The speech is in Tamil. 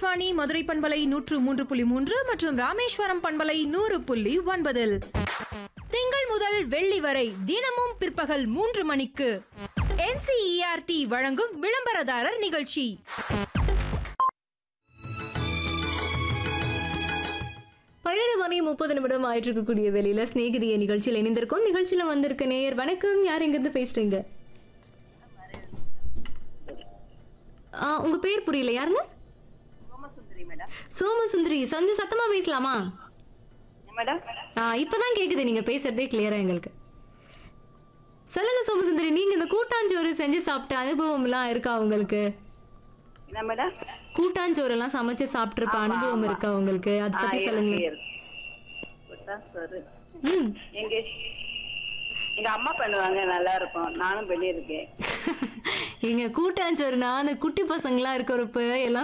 ஆகாஷ்வாணி மதுரை பண்பலை நூற்று மூன்று புள்ளி மூன்று மற்றும் ராமேஸ்வரம் பண்பலை நூறு புள்ளி ஒன்பதில் திங்கள் முதல் வெள்ளி வரை தினமும் பிற்பகல் மூன்று மணிக்கு NCERT வழங்கும் விளம்பரதாரர் நிகழ்ச்சி பன்னெண்டு மணி முப்பது நிமிடம் ஆயிட்டு இருக்கக்கூடிய வேலையில சிநேகிதிய நிகழ்ச்சியில் இணைந்திருக்கும் நிகழ்ச்சியில வந்திருக்க நேயர் வணக்கம் யார் எங்கிருந்து பேசுறீங்க ஆ, உங்க பேர் புரியல யாருங்க சோமசுந்தரி கொஞ்சம் சத்தமா பேசலாமா மேடம் ஆ இப்பதான் கேக்குது நீங்க பேசுறதே கிளியரா எங்களுக்கு சொல்லுங்க சோமசுந்தரி நீங்க இந்த கூட்டாஞ்சோறு செஞ்சு சாப்பிட்ட அனுபவம் எல்லாம் இருக்கா உங்களுக்கு என்ன மேடம் கூட்டாஞ்சோறு எல்லாம் சமைச்சு சாப்பிட்டிருப்ப அனுபவம் இருக்கா உங்களுக்கு அதை பத்தி சொல்லுங்க சரி ம் எங்க எங்க அம்மா பண்ணுவாங்க நல்லா இருக்கும் நானும் பண்ணியிருக்கேன் எங்க கூட்டாஞ்சோறு நான் குட்டி பசங்களா இருக்கிறப்ப எல்லாம்